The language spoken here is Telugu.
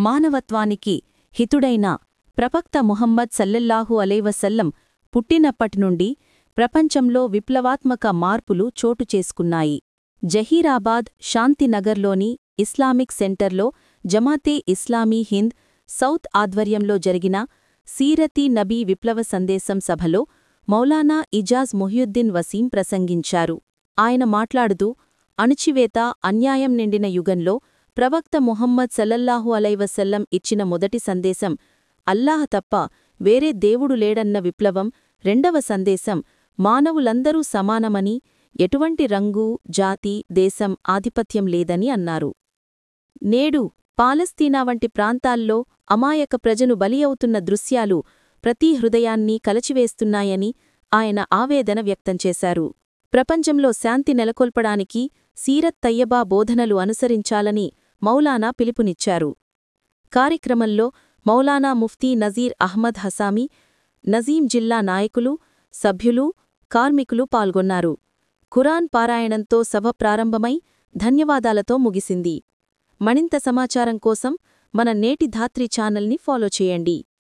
మానవత్వానికి హితుడైన ప్రవక్త ముహమ్మద్ సల్లెల్లాహు అలైవసల్లం పుట్టినప్పటినుండి ప్రపంచంలో విప్లవాత్మక మార్పులు చోటు చేసుకున్నాయి జహీరాబాద్ శాంతినగర్లోని ఇస్లామిక్ సెంటర్లో జమాతే ఇస్లామీ హింద్ సౌత్ ఆధ్వర్యంలో జరిగిన సీరతీ నబీ విప్లవ సందేశం సభలో మౌలానా ఇజాజ్ మొహ్యుద్దీన్ వసీం ప్రసంగించారు ఆయన మాట్లాడుతూ అణుచివేత అన్యాయం నిండిన యుగంలో ప్రవక్త ముహమ్మద్ సల్లల్లాహు అలైవసల్లం ఇచ్చిన మొదటి సందేశం అల్లాహ్ తప్ప వేరే దేవుడు లేడన్న విప్లవం రెండవ సందేశం మానవులందరూ సమానమని ఎటువంటి రంగు జాతి దేశం ఆధిపత్యం లేదని అన్నారు నేడు పాలస్తీనా వంటి ప్రాంతాల్లో అమాయక ప్రజను బలి అవుతున్న దృశ్యాలు ప్రతి హృదయాన్ని కలచివేస్తున్నాయని ఆయన ఆవేదన వ్యక్తం చేశారు ప్రపంచంలో శాంతి నెలకొల్పడానికి సీరత్ తయ్యబా బోధనలు అనుసరించాలని మౌలానా పిలుపునిచ్చారు కార్యక్రమంలో మౌలానా ముఫ్తీ నజీర్ అహ్మద్ హసామీ నజీం జిల్లా నాయకులు సభ్యులు కార్మికులు పాల్గొన్నారు ఖురాన్ పారాయణంతో సభ ప్రారంభమై ధన్యవాదాలతో ముగిసింది మరింత సమాచారం కోసం మన నేటి ధాత్రి ఛానల్ని ఫాలో చేయండి